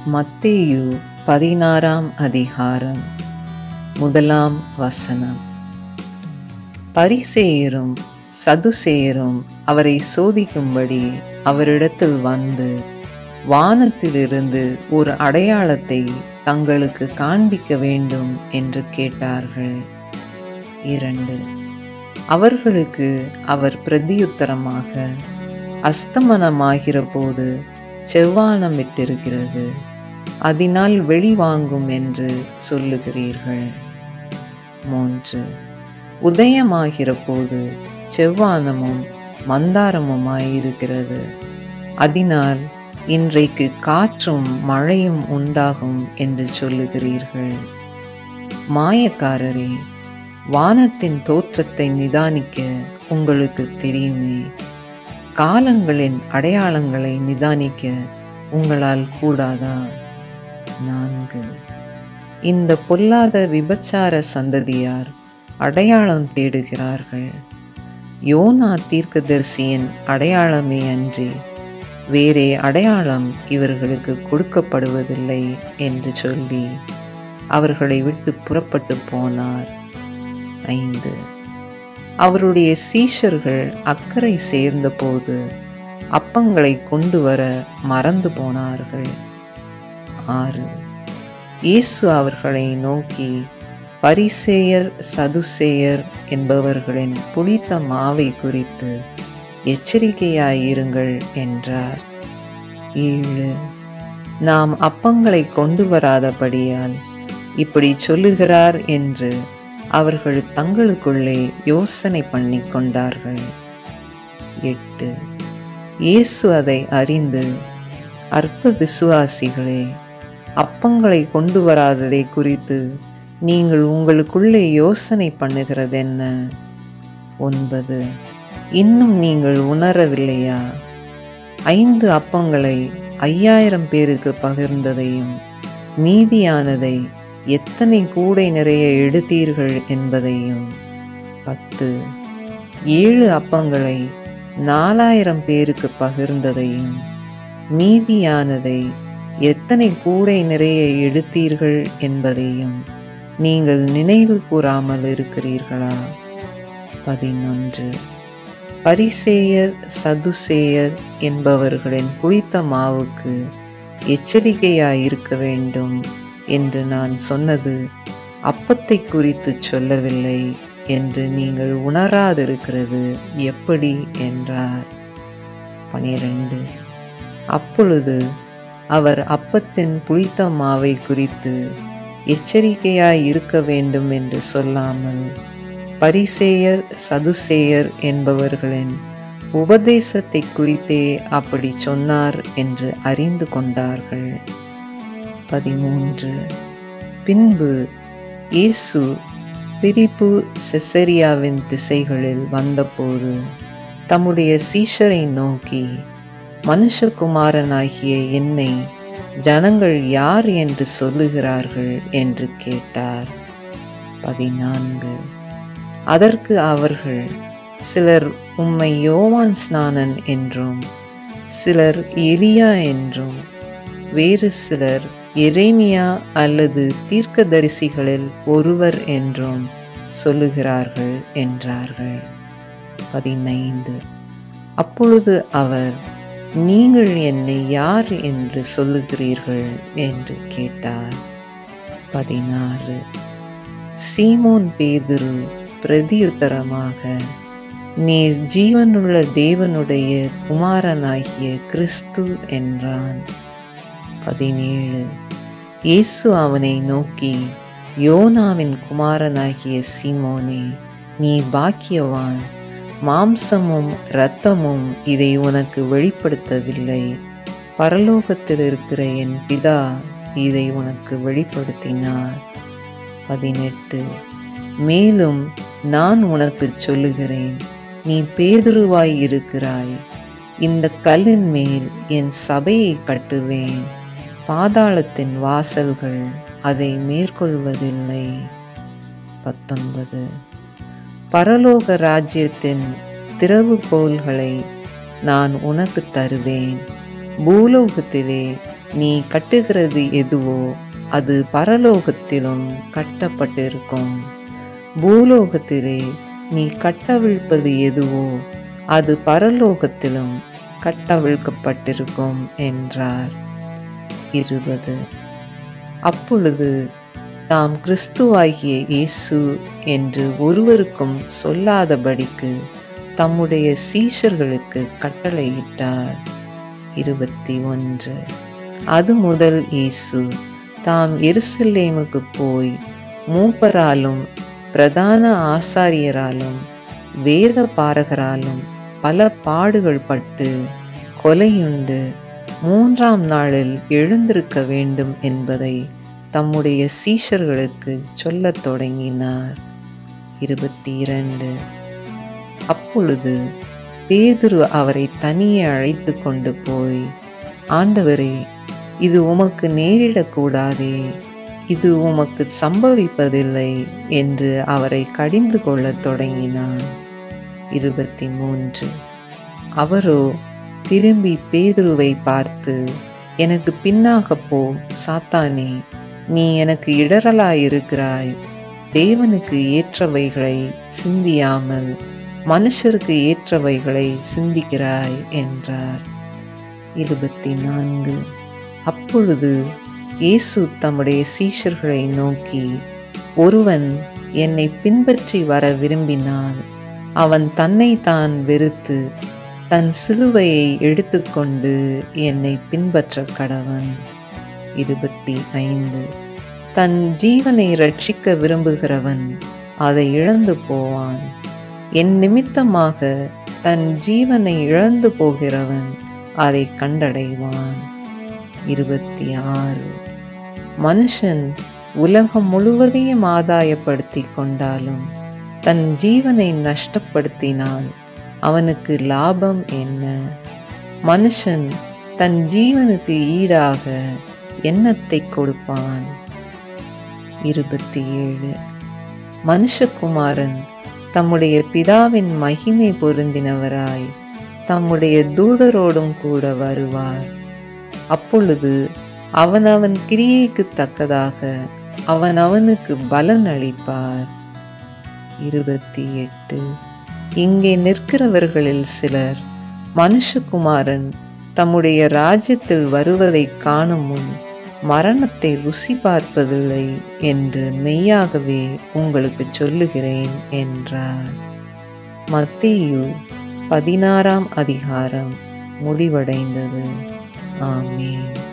மத்தேயு பதினாறாம் அதிகாரம் முதலாம் வசனம் பரிசேயரும் சதுசேயரும் அவரை சோதிக்கும்படி அவரிடத்தில் வந்து வானத்திலிருந்து ஒரு அடையாளத்தை தங்களுக்கு காண்பிக்க வேண்டும் என்று கேட்டார்கள் இரண்டு அவர்களுக்கு அவர் பிரதியுத்தரமாக அஸ்தமனமாகிற போது செவ்வானம் விட்டிருக்கிறது அதனால் வெளிவாங்கும் என்று சொல்லுகிறீர்கள் மூன்று உதயமாகிற போது செவ்வானமும் மந்தாரமுமாயிருக்கிறது அதனால் இன்றைக்கு காற்றும் மழையும் உண்டாகும் என்று சொல்லுகிறீர்கள் மாயக்காரரே வானத்தின் தோற்றத்தை நிதானிக்க உங்களுக்கு தெரியுமே காலங்களின் அடையாளங்களை நிதானிக்க உங்களால் கூடாதா நான்கு இந்த பொல்லாத விபச்சார சந்ததியார் அடையாளம் தேடுகிறார்கள் யோனா தீர்க்கதரிசியின் அடையாளமே அன்றி வேறே அடையாளம் இவர்களுக்கு கொடுக்கப்படுவதில்லை என்று சொல்லி அவர்களை விட்டு புறப்பட்டு போனார் ஐந்து அவருடைய சீஷர்கள் அக்கறை சேர்ந்தபோது அப்பங்களை கொண்டு வர மறந்து போனார்கள் ஆறு இயேசு அவர்களை நோக்கி பரிசேயர் சதுசேயர் என்பவர்களின் புளித்த மாவை குறித்து எச்சரிக்கையாயிருங்கள் என்றார் ஏழு நாம் அப்பங்களை கொண்டு வராதபடியால் இப்படி சொல்லுகிறார் என்று அவர்கள் தங்களுக்குள்ளே யோசனை பண்ணி கொண்டார்கள் எட்டு இயேசு அதை அறிந்து அற்ப விசுவாசிகளே அப்பங்களை கொண்டு வராததை குறித்து நீங்கள் உங்களுக்குள்ளே யோசனை பண்ணுகிறது என்ன ஒன்பது இன்னும் நீங்கள் உணரவில்லையா ஐந்து அப்பங்களை ஐயாயிரம் பேருக்கு பகிர்ந்ததையும் மீதியானதை எத்தனை கூடை நிறைய எடுத்தீர்கள் என்பதையும் பத்து ஏழு அப்பங்களை நாலாயிரம் பேருக்கு பகிர்ந்ததையும் மீதியானதை எத்தனை கூடை நிறைய எடுத்தீர்கள் என்பதையும் நீங்கள் நினைவு கூறாமல் இருக்கிறீர்களா பதினொன்று பரிசேயர் சதுசேயர் என்பவர்களின் புளித்த மாவுக்கு எச்சரிக்கையாயிருக்க வேண்டும் என்று நான் சொன்னது அப்பத்தை குறித்து சொல்லவில்லை என்று நீங்கள் உணராதிருக்கிறது எப்படி என்றார் பனிரெண்டு அப்பொழுது அவர் அப்பத்தின் புளித்த மாவை குறித்து எச்சரிக்கையாய் இருக்க வேண்டும் என்று சொல்லாமல் பரிசேயர் சதுசேயர் என்பவர்களின் உபதேசத்தை குறித்தே அப்படி சொன்னார் என்று அறிந்து கொண்டார்கள் பதிமூன்று பின்பு இயேசு பிரிப்பு செசரியாவின் திசைகளில் வந்தபோது தம்முடைய சீஷரை நோக்கி மனுஷகுமாரனாகிய என்னை ஜனங்கள் யார் என்று சொல்லுகிறார்கள் என்று கேட்டார் பதினான்கு அதற்கு அவர்கள் சிலர் உம்மை யோவான் ஸ்நானன் என்றும் சிலர் எலியா என்றும் வேறு சிலர் எரேமியா அல்லது தீர்க்கதரிசிகளில் ஒருவர் என்றும் சொல்லுகிறார்கள் என்றார்கள் பதினைந்து அப்பொழுது அவர் நீங்கள் என்னை யார் என்று சொல்லுகிறீர்கள் என்று கேட்டார் பதினாறு சீமோன் பேதுரு பிரதியுத்தரமாக நீர் ஜீவனுள்ள தேவனுடைய குமாரனாகிய கிறிஸ்து என்றான் பதினேழு இயேசு அவனை நோக்கி யோனாவின் குமாரனாகிய சீமோனே நீ பாக்கியவான் மாம்சமும் இரத்தமும் இதை உனக்கு வெளிப்படுத்தவில்லை பரலோகத்தில் இருக்கிற என் பிதா இதை உனக்கு வெளிப்படுத்தினார் பதினெட்டு மேலும் நான் உனக்கு சொல்லுகிறேன் நீ பேதுருவாய் இருக்கிறாய் இந்த கல்லின் மேல் என் சபையை கட்டுவேன் பாதாளத்தின் வாசல்கள் அதை மேற்கொள்வதில்லை பத்தொன்பது பரலோக ராஜ்யத்தின் திறவுகோல்களை நான் உனக்கு தருவேன் பூலோகத்திலே நீ கட்டுகிறது எதுவோ அது பரலோகத்திலும் கட்டப்பட்டிருக்கும் பூலோகத்திலே நீ கட்டவிழ்ப்பது எதுவோ அது பரலோகத்திலும் கட்டவிழ்க்கப்பட்டிருக்கும் என்றார் இருபது அப்பொழுது தாம் கிறிஸ்துவாகிய இயேசு என்று ஒருவருக்கும் சொல்லாதபடிக்கு தம்முடைய சீஷர்களுக்கு கட்டளையிட்டார் இருபத்தி ஒன்று அது முதல் இயேசு தாம் எருசலேமுக்கு போய் மூப்பராலும் பிரதான ஆசாரியராலும் வேத பாரகராலும் பல பாடுகள் பட்டு கொலையுண்டு மூன்றாம் நாளில் எழுந்திருக்க வேண்டும் என்பதை தம்முடைய சீஷர்களுக்கு சொல்லத் தொடங்கினார் இருபத்தி இரண்டு அப்பொழுது பேதுரு அவரை தனியே அழைத்து கொண்டு போய் ஆண்டவரே இது உமக்கு நேரிடக்கூடாதே இது உமக்கு சம்பவிப்பதில்லை என்று அவரை கடிந்து கொள்ளத் தொடங்கினான் இருபத்தி மூன்று அவரோ திரும்பி பேதுருவை பார்த்து எனக்கு பின்னாக போ சாத்தானே நீ எனக்கு இடரலாயிருக்கிறாய் தேவனுக்கு ஏற்றவைகளை சிந்தியாமல் மனுஷருக்கு ஏற்றவைகளை சிந்திக்கிறாய் என்றார் இருபத்தி நான்கு அப்பொழுது இயேசு தம்முடைய சீஷர்களை நோக்கி ஒருவன் என்னை பின்பற்றி வர விரும்பினால் அவன் தன்னை தான் வெறுத்து தன் சிலுவையை எடுத்துக்கொண்டு என்னை பின்பற்ற கடவன் இருபத்தி ஐந்து தன் ஜீவனை ரட்சிக்க விரும்புகிறவன் அதை இழந்து போவான் என் நிமித்தமாக தன் ஜீவனை இழந்து போகிறவன் அதை கண்டடைவான் இருபத்தி ஆறு மனுஷன் உலகம் முழுவதையும் ஆதாயப்படுத்தி கொண்டாலும் தன் ஜீவனை நஷ்டப்படுத்தினால் அவனுக்கு லாபம் என்ன மனுஷன் தன் ஜீவனுக்கு ஈடாக எண்ணத்தை கொடுப்பான் இருபத்தி ஏழு மனுஷகுமாரன் தம்முடைய பிதாவின் மகிமை பொருந்தினவராய் தம்முடைய தூதரோடும் கூட வருவார் அப்பொழுது அவனவன் கிரியைக்கு தக்கதாக அவன் அவனுக்கு பலன் அளிப்பார் இருபத்தி எட்டு இங்கே நிற்கிறவர்களில் சிலர் மனுஷகுமாரன் தம்முடைய ராஜ்யத்தில் வருவதை காணும் முன் மரணத்தை ருசி பார்ப்பதில்லை என்று மெய்யாகவே உங்களுக்கு சொல்லுகிறேன் என்றார் மத்தேயு பதினாறாம் அதிகாரம் முடிவடைந்தது ஆமேன்